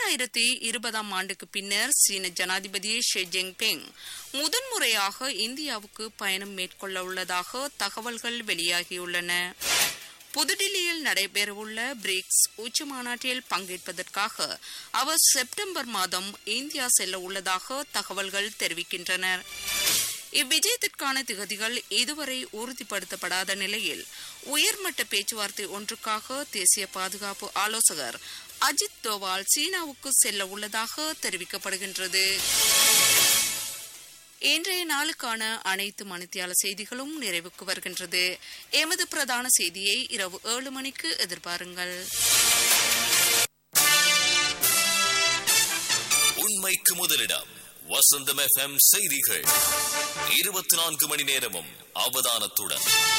ஈராயிரத்தி இருபதாம் ஆண்டுக்கு பின்னர் சீன ஜனாதிபதி ஷி ஜின்பிங் முதன்முறையாக இந்தியாவுக்கு பயணம் மேற்கொள்ள உள்ளதாக தகவல்கள் வெளியாகியுள்ளன புதுடில்லியில் நடைபெறவுள்ள பிரிக்ஸ் உச்சி மாநாட்டில் பங்கேற்பதற்காக அவர் செப்டம்பர் மாதம் இந்தியா செல்ல உள்ளதாக தகவல்கள் தெரிவிக்கின்றன இவ்விஜயத்திற்கான திகதிகள் இதுவரை உறுதிப்படுத்தப்படாத நிலையில் உயர்மட்ட பேச்சுவார்த்தை ஒன்றுக்காக தேசிய பாதுகாப்பு ஆலோசகர் அஜித் தோவால் சீனாவுக்கு செல்ல உள்ளதாக தெரிவிக்கப்படுகின்றது இன்றைய நாளுக்கான அனைத்து மணித்தியால செய்திகளும் நிறைவுக்கு வருகின்றது எமது பிரதான செய்தியை இரவு ஏழு மணிக்கு எதிர்பாருங்கள் உண்மைக்கு முதலிடம் வசந்தம் எஃப்எம் செய்திகள் இருபத்தி நான்கு மணி நேரமும் அவதானத்துடன்